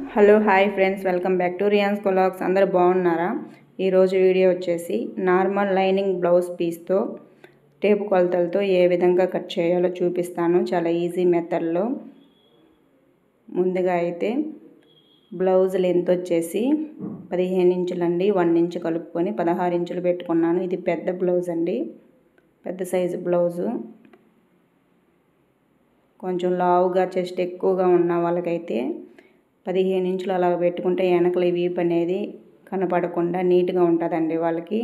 hello hi friends welcome back to Riyan's కొలాక్స్ అందరూ బాగున్నారా ఈరోజు వీడియో వచ్చేసి నార్మల్ లైనింగ్ బ్లౌజ్ పీస్తో టేపు కొలతలతో ఏ విధంగా కట్ చేయాలో చూపిస్తాను చాలా ఈజీ మెథడ్లో ముందుగా అయితే బ్లౌజ్ లెంత్ వచ్చేసి పదిహేను ఇంచులండి వన్ ఇంచ్ కలుపుకొని పదహారు ఇంచులు పెట్టుకున్నాను ఇది పెద్ద బ్లౌజ్ అండి పెద్ద సైజు బ్లౌజు కొంచెం లావుగా చెస్ట్ ఎక్కువగా ఉన్న వాళ్ళకైతే పదిహేను ఇంచులు అలా పెట్టుకుంటే వెనకల వీప్ అనేది కనపడకుండా నీట్గా ఉంటుందండి వాళ్ళకి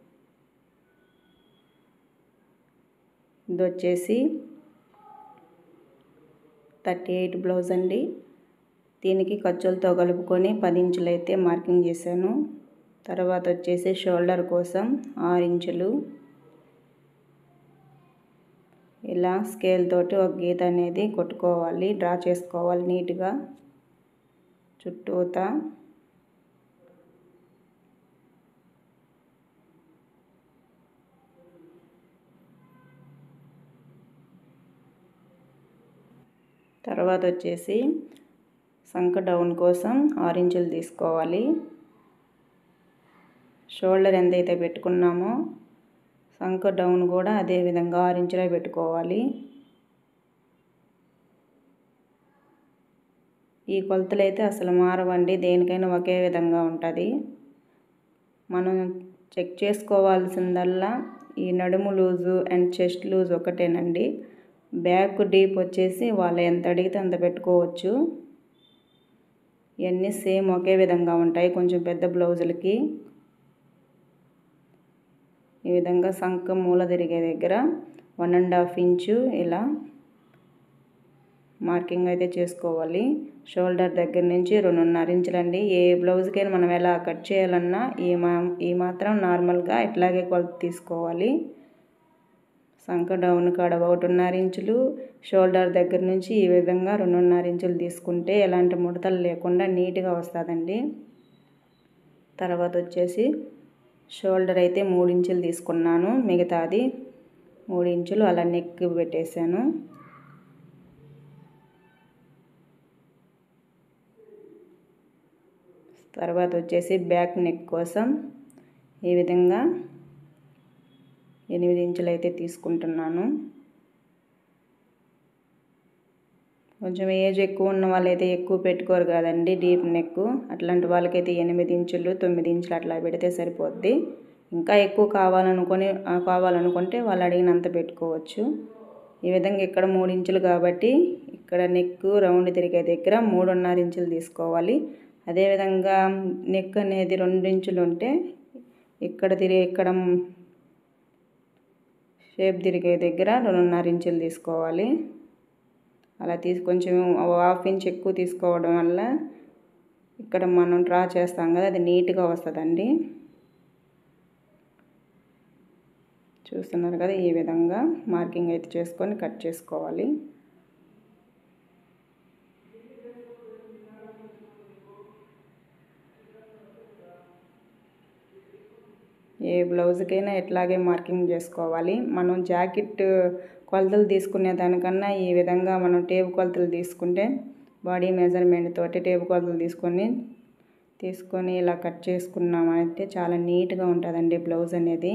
ఇది వచ్చేసి థర్టీ ఎయిట్ బ్లౌజ్ అండి దీనికి ఖర్చులతో కలుపుకొని పది ఇంచులు అయితే మార్కింగ్ చేశాను తర్వాత వచ్చేసి షోల్డర్ కోసం ఆరు ఇంచులు ఇలా స్కేల్ తోటి ఒక గీత అనేది కొట్టుకోవాలి డ్రా చేసుకోవాలి నీట్గా చుట్టూతా తర్వాత వచ్చేసి సంక డౌన్ కోసం ఆరు ఇంచులు తీసుకోవాలి షోల్డర్ ఎంతైతే పెట్టుకున్నామో సంక డౌన్ కూడా అదే విధంగా ఆరు ఇంచులే పెట్టుకోవాలి ఈ కొలతలు అయితే అసలు మారవండి దేనికైనా ఒకే విధంగా ఉంటుంది మనం చెక్ చేసుకోవాల్సిందల్లా ఈ నడుము లూజు అండ్ చెస్ట్ లూజ్ ఒకటేనండి బ్యాక్ డీప్ వచ్చేసి వాళ్ళు ఎంత అడిగితే అంత పెట్టుకోవచ్చు ఇవన్నీ సేమ్ ఒకే విధంగా ఉంటాయి కొంచెం పెద్ద బ్లౌజులకి ఈ విధంగా సంఖ మూల తిరిగే దగ్గర వన్ అండ్ హాఫ్ ఇంచు ఇలా మార్కింగ్ అయితే చేసుకోవాలి షోల్డర్ దగ్గర నుంచి రెండున్నర ఇంచులండి ఏ బ్లౌజ్కైనా మనం ఎలా కట్ చేయాలన్నా ఈ మా ఈ మాత్రం నార్మల్గా ఇట్లాగే కొలత తీసుకోవాలి సంఖ డౌన్ కాడ ఒకటిన్నర ఇంచులు షోల్డర్ దగ్గర నుంచి ఈ విధంగా రెండున్నర ఇంచులు తీసుకుంటే ఎలాంటి ముడతలు లేకుండా నీట్గా వస్తుందండి తర్వాత వచ్చేసి షోల్డర్ అయితే మూడు ఇంచులు తీసుకున్నాను మిగతాది మూడు ఇంచులు అలా నెక్ పెట్టేశాను తర్వాత వచ్చేసి బ్యాక్ నెక్ కోసం ఈ విధంగా ఎనిమిది ఇంచులు అయితే తీసుకుంటున్నాను కొంచెం ఏజ్ ఎక్కువ ఉన్న వాళ్ళైతే ఎక్కువ పెట్టుకోరు కదండి డీప్ నెక్ అట్లాంటి వాళ్ళకైతే ఎనిమిది ఇంచులు తొమ్మిది ఇంచులు అట్లా పెడితే సరిపోద్ది ఇంకా ఎక్కువ కావాలనుకొని కావాలనుకుంటే వాళ్ళు అడిగినంత పెట్టుకోవచ్చు ఈ విధంగా ఇక్కడ మూడు ఇంచులు కాబట్టి ఇక్కడ నెక్ రౌండ్ తిరిగే దగ్గర మూడున్నర ఇంచులు తీసుకోవాలి అదేవిధంగా నెక్ అనేది రెండు ఇంచులు ఉంటే ఇక్కడ తిరిగి ఇక్కడ షేప్ తిరిగే దగ్గర రెండున్నర ఇంచులు తీసుకోవాలి అలా తీసి కొంచెం హాఫ్ ఇంచ్ ఎక్కువ తీసుకోవడం వల్ల ఇక్కడ మనం డ్రా చేస్తాం కదా అది నీట్గా వస్తుందండి చూస్తున్నారు కదా ఈ విధంగా మార్కింగ్ అయితే చేసుకొని కట్ చేసుకోవాలి ఏ బ్లౌజ్కైనా ఇట్లాగే మార్కింగ్ చేసుకోవాలి మనం జాకెట్ కొలతలు తీసుకునే దానికన్నా ఈ విధంగా మనం టేపు కొలతలు తీసుకుంటే బాడీ మెజర్మెంట్ తోటి టేపు కొలతలు తీసుకొని తీసుకొని ఇలా కట్ చేసుకున్నామంటే చాలా నీట్గా ఉంటుందండి బ్లౌజ్ అనేది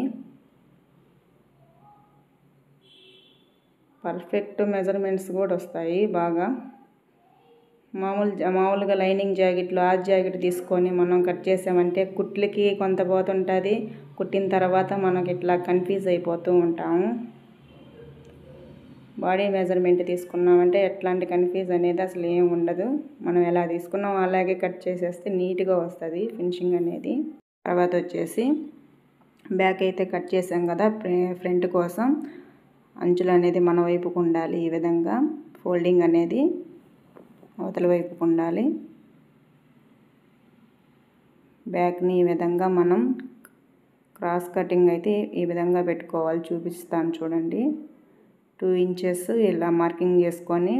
పర్ఫెక్ట్ మెజర్మెంట్స్ కూడా వస్తాయి బాగా మామూలు మామూలుగా లైనింగ్ జాకెట్లు ఆ జాకెట్ తీసుకొని మనం కట్ చేసామంటే కుట్లకి కొంత పోతుంటుంది కుట్టిన తర్వాత మనకి ఇట్లా కన్ఫ్యూజ్ అయిపోతూ ఉంటాము బాడీ మెజర్మెంట్ తీసుకున్నామంటే ఎట్లాంటి కన్ఫ్యూజ్ అనేది అసలు ఏం ఉండదు మనం ఎలా తీసుకున్నాం అలాగే కట్ చేసేస్తే నీట్గా వస్తుంది ఫినిషింగ్ అనేది తర్వాత వచ్చేసి బ్యాక్ అయితే కట్ చేసాం కదా ఫ్రంట్ కోసం అంచులు అనేది మన వైపుకు ఉండాలి ఈ విధంగా ఫోల్డింగ్ అనేది అవతల వైపుకు ఉండాలి బ్యాక్ని ఈ విధంగా మనం క్రాస్ కటింగ్ అయితే ఈ విధంగా పెట్టుకోవాలి చూపిస్తాను చూడండి టూ ఇంచెస్ ఇలా మార్కింగ్ చేసుకొని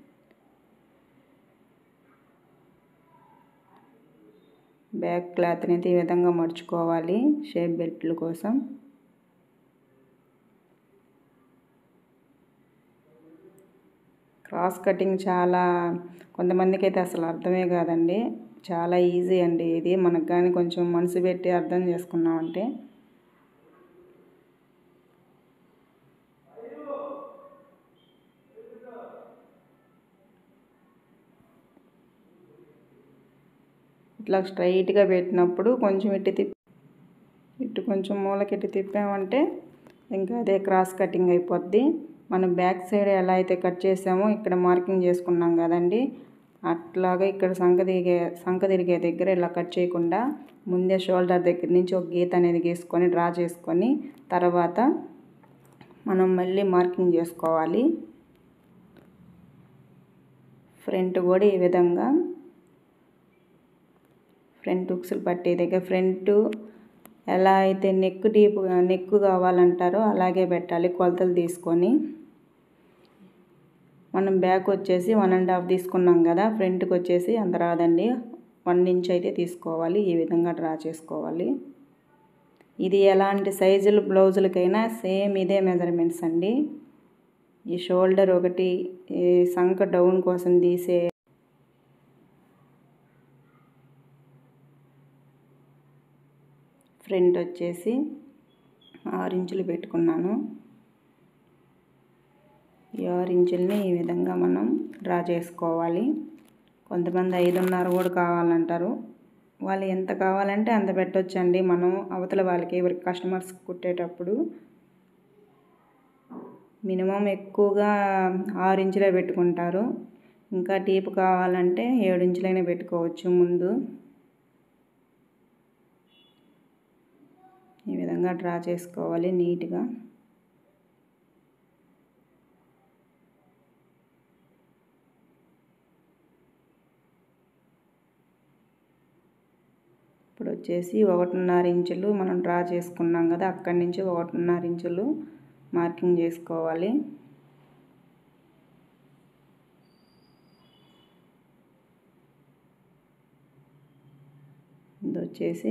బ్యాక్ క్లాత్ని అయితే ఈ విధంగా మడుచుకోవాలి షేప్ బెల్ట్ల కోసం క్రాస్ కటింగ్ చాలా కొంతమందికి అయితే అసలు అర్థమే కాదండి చాలా ఈజీ అండి ఇది మనకు కానీ కొంచెం మనసు పెట్టి అర్థం చేసుకున్నామంటే ఇట్లా స్ట్రైట్గా పెట్టినప్పుడు కొంచెం ఇటు తిప్పి ఇటు కొంచెం మూలకెట్టి తిప్పామంటే ఇంకా అదే క్రాస్ కటింగ్ అయిపోద్ది మనం బ్యాక్ సైడ్ ఎలా అయితే కట్ చేసామో ఇక్కడ మార్కింగ్ చేసుకున్నాం కదండి అట్లాగా ఇక్కడ సంక తిరిగే సంక తిరిగే దగ్గర ఇలా కట్ చేయకుండా ముందే షోల్డర్ దగ్గర నుంచి ఒక గీత అనేది గీసుకొని డ్రా చేసుకొని తర్వాత మనం మళ్ళీ మార్కింగ్ చేసుకోవాలి ఫ్రంట్ కూడా ఈ విధంగా ఫ్రంట్ ఉక్సులు పట్టే దగ్గర ఫ్రంట్ ఎలా అయితే నెక్ డీప్ నెక్ కావాలంటారో అలాగే పెట్టాలి కొలతలు తీసుకొని మనం బ్యాక్ వచ్చేసి వన్ అండ్ హాఫ్ తీసుకున్నాం కదా ఫ్రంట్కి వచ్చేసి అంత రాదండి వన్ ఇంచ్ అయితే తీసుకోవాలి ఈ విధంగా డ్రా చేసుకోవాలి ఇది ఎలాంటి సైజులు బ్లౌజులకైనా సేమ్ ఇదే మెజర్మెంట్స్ అండి ఈ షోల్డర్ ఒకటి ఈ సంక డౌన్ కోసం తీసే ఫ్రంట్ వచ్చేసి ఆరు ఇంచులు పెట్టుకున్నాను ఈ ఆరు ఇంచుల్ని ఈ విధంగా మనం డ్రా చేసుకోవాలి కొంతమంది ఐదున్నర కూడా కావాలంటారు వాళ్ళు ఎంత కావాలంటే అంత పెట్టొచ్చండి మనం అవతల వాళ్ళకి ఎవరికి కస్టమర్స్ కుట్టేటప్పుడు మినిమం ఎక్కువగా ఆరు ఇంచులే పెట్టుకుంటారు ఇంకా డీప్ కావాలంటే ఏడు ఇంచులైనా పెట్టుకోవచ్చు ముందు ఈ విధంగా డ్రా చేసుకోవాలి నీట్గా ఇప్పుడు వచ్చేసి ఒకటిన్నర ఇంచులు మనం డ్రా చేసుకున్నాం కదా అక్కడి నుంచి ఒకటిన్నర ఇంచులు మార్కింగ్ చేసుకోవాలి ఇది వచ్చేసి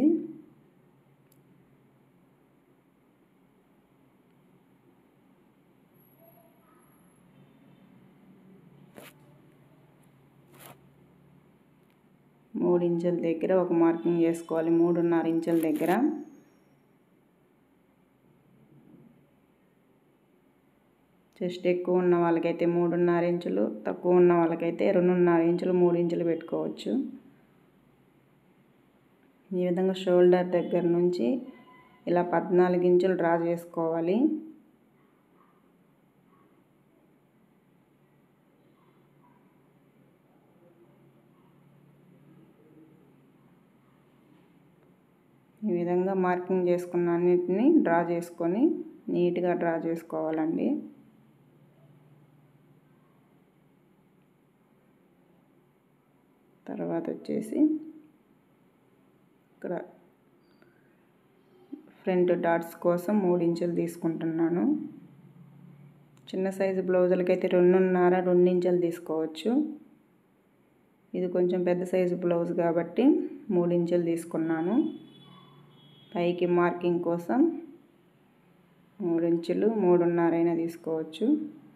మూడు ఇంచుల దగ్గర ఒక మార్కింగ్ చేసుకోవాలి మూడున్నర ఇంచుల దగ్గర చెస్ట్ ఎక్కువ ఉన్న వాళ్ళకైతే మూడున్నర ఇంచులు తక్కువ ఉన్న వాళ్ళకైతే రెండున్నర ఇంచులు మూడు ఇంచులు పెట్టుకోవచ్చు ఈ విధంగా షోల్డర్ దగ్గర నుంచి ఇలా పద్నాలుగు ఇంచులు డ్రా చేసుకోవాలి ఈ విధంగా మార్కింగ్ చేసుకున్న అన్నిటిని డ్రా చేసుకొని నీట్గా డ్రా చేసుకోవాలండి తర్వాత వచ్చేసి ఇక్కడ ఫ్రంట్ డాట్స్ కోసం మూడు ఇంచులు తీసుకుంటున్నాను చిన్న సైజు బ్లౌజులకైతే రెండున్నర రెండు ఇంచులు తీసుకోవచ్చు ఇది కొంచెం పెద్ద సైజు బ్లౌజ్ కాబట్టి మూడు ఇంచులు తీసుకున్నాను పైకి మార్కింగ్ కోసం మూడు ఇంచులు మూడున్నర అయినా తీసుకోవచ్చు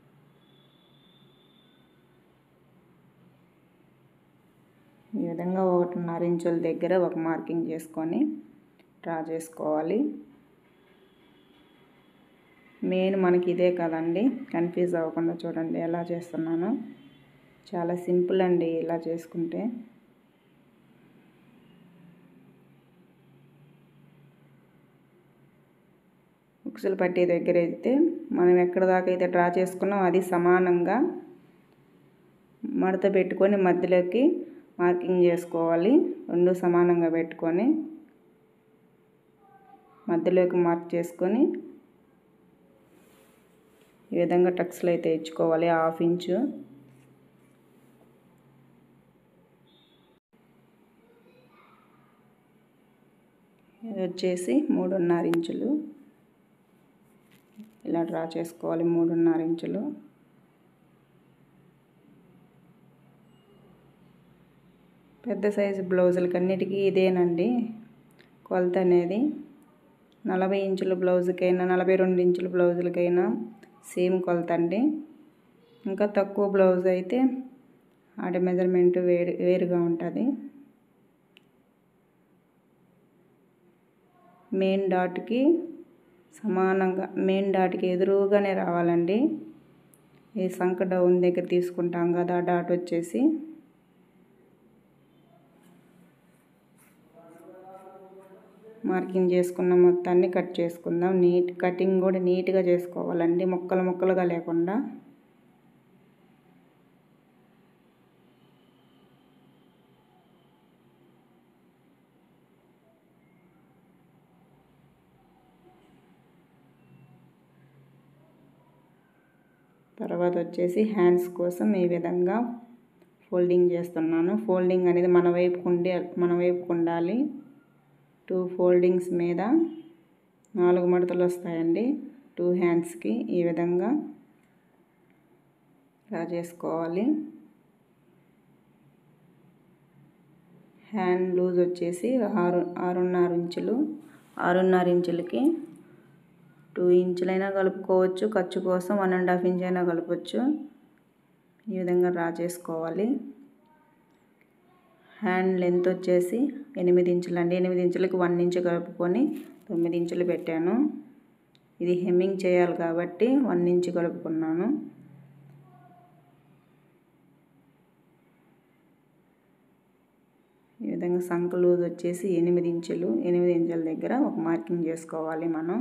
ఈ విధంగా ఒకటిన్నర ఇంచుల దగ్గర ఒక మార్కింగ్ చేసుకొని డ్రా చేసుకోవాలి మెయిన్ మనకి ఇదే కదండి కన్ఫ్యూజ్ అవ్వకుండా చూడండి ఎలా చేస్తున్నానో చాలా సింపుల్ అండి ఇలా చేసుకుంటే ఉక్సులు పట్టే దగ్గర అయితే మనం ఎక్కడ దాకా అయితే డ్రా చేసుకున్నాం అది సమానంగా మడత పెట్టుకొని మధ్యలోకి మార్కింగ్ చేసుకోవాలి రెండు సమానంగా పెట్టుకొని మధ్యలోకి మార్క్ చేసుకొని ఈ విధంగా టక్స్లు అయితే ఇచ్చుకోవాలి హాఫ్ ఇంచు ఇది వచ్చేసి మూడున్నర ఇంచులు ఇలా డ్రా చేసుకోవాలి మూడున్నర ఇంచులు పెద్ద సైజు బ్లౌజులకి అన్నిటికీ ఇదేనండి కొలత అనేది నలభై ఇంచుల బ్లౌజుకైనా నలభై రెండు ఇంచుల బ్లౌజులకైనా సేమ్ కొలత అండి ఇంకా తక్కువ బ్లౌజ్ అయితే ఆడ మెజర్మెంట్ వేరు వేరుగా ఉంటుంది మెయిన్ డాట్కి సమానంగా మెయిన్ డాట్కి ఎదురుగానే రావాలండి ఈ సంక డౌన్ దగ్గర తీసుకుంటాం కదా డాట్ వచ్చేసి మార్కింగ్ చేసుకున్న మొత్తాన్ని కట్ చేసుకుందాం నీట్ కటింగ్ కూడా నీట్గా చేసుకోవాలండి ముక్కలు ముక్కలుగా లేకుండా తర్వాత వచ్చేసి హ్యాండ్స్ కోసం ఈ విధంగా ఫోల్డింగ్ చేస్తున్నాను ఫోల్డింగ్ అనేది మన వైపుకు ఉండే మన వైపుకు ఉండాలి టూ ఫోల్డింగ్స్ మీద నాలుగు మడతలు వస్తాయండి టూ హ్యాండ్స్కి ఈ విధంగా డ్రా చేసుకోవాలి హ్యాండ్ లూజ్ వచ్చేసి ఆరు ఆరున్నర ఇంచులు ఆరున్నర ఇంచులకి టూ ఇంచులైనా కలుపుకోవచ్చు ఖర్చు కోసం వన్ అండ్ హాఫ్ ఇంచ్ అయినా కలపచ్చు ఈ విధంగా డ్రా చేసుకోవాలి హ్యాండ్ లెంత్ వచ్చేసి ఎనిమిది ఇంచులు అండి ఎనిమిది ఇంచులకి వన్ ఇంచు కలుపుకొని తొమ్మిది ఇంచులు పెట్టాను ఇది హెమ్మింగ్ చేయాలి కాబట్టి వన్ ఇంచు కలుపుకున్నాను ఈ విధంగా సంక లూజ్ వచ్చేసి ఎనిమిది ఇంచులు ఎనిమిది ఇంచుల దగ్గర ఒక మార్కింగ్ చేసుకోవాలి మనం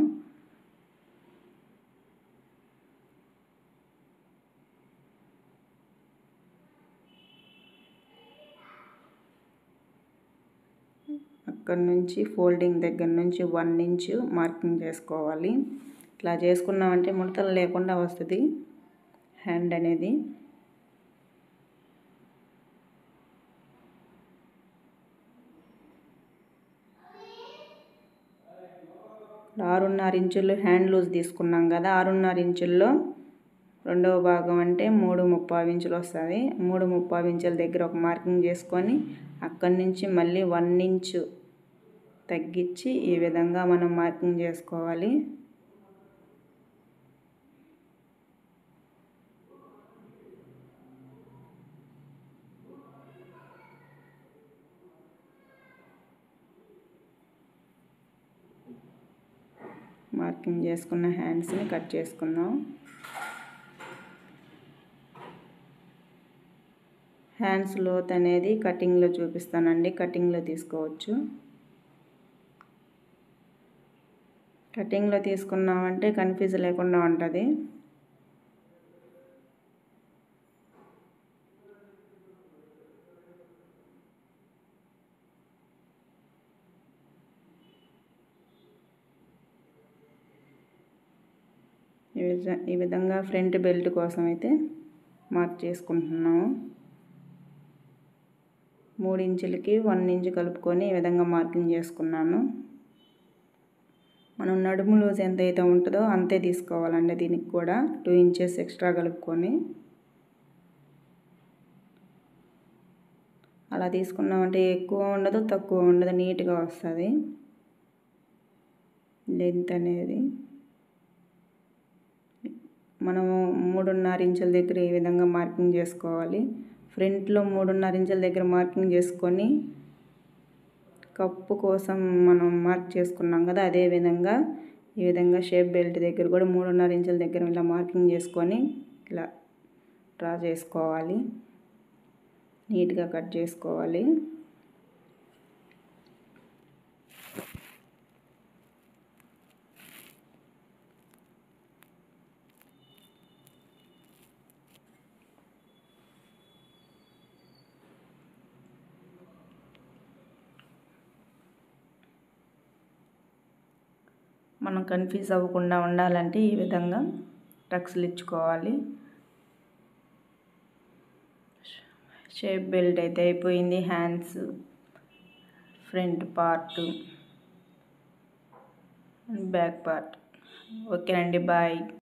అక్కడ నుంచి ఫోల్డింగ్ దగ్గర నుంచి వన్ ఇంచు మార్కింగ్ చేసుకోవాలి ఇట్లా చేసుకున్నామంటే ముడతలు లేకుండా వస్తుంది హ్యాండ్ అనేది ఆరున్నర ఇంచులు హ్యాండ్ లూజ్ తీసుకున్నాం కదా ఆరున్నర ఇంచుల్లో రెండవ భాగం అంటే మూడు ముప్పావు ఇంచులు వస్తుంది మూడు ముప్పావు ఇంచుల దగ్గర ఒక మార్కింగ్ చేసుకొని అక్కడి నుంచి మళ్ళీ వన్ ఇంచు తగ్గించి ఈ విధంగా మనం మార్కింగ్ చేసుకోవాలి మార్కింగ్ చేసుకున్న హ్యాండ్స్ని కట్ చేసుకుందాం హ్యాండ్స్ లోత్ అనేది కటింగ్లో చూపిస్తానండి కటింగ్లో తీసుకోవచ్చు కటింగ్లో తీసుకున్నామంటే కన్ఫ్యూజ్ లేకుండా ఉంటుంది ఈ విధంగా ఫ్రంట్ బెల్ట్ కోసం అయితే మార్క్ చేసుకుంటున్నాము మూడు ఇంచులకి వన్ ఇంచు కలుపుకొని ఈ విధంగా మార్కింగ్ చేసుకున్నాను మనం నడుము లూజ్ ఎంత అయితే ఉంటుందో అంతే తీసుకోవాలండి దీనికి కూడా టూ ఇంచెస్ ఎక్స్ట్రా కలుపుకొని అలా తీసుకున్నామంటే ఎక్కువ ఉండదు తక్కువ ఉండదు నీట్గా వస్తుంది లెంత్ అనేది మనము మూడున్నర ఇంచుల దగ్గర ఈ విధంగా మార్కింగ్ చేసుకోవాలి ఫ్రంట్లో మూడున్నర ఇంచుల దగ్గర మార్కింగ్ చేసుకొని కప్పు కోసం మనం మార్క్ చేసుకున్నాం కదా అదే విధంగా ఈ విధంగా షేప్ బెల్ట్ దగ్గర కూడా మూడున్నర ఇంచుల దగ్గర ఇలా మార్కింగ్ చేసుకొని ఇలా డ్రా చేసుకోవాలి నీట్గా కట్ చేసుకోవాలి మనం కన్ఫ్యూజ్ అవ్వకుండా ఉండాలంటే ఈ విధంగా టక్స్లు ఇచ్చుకోవాలి షేప్ బెల్ట్ అయితే అయిపోయింది hands front part back part ఓకేనండి బాయ్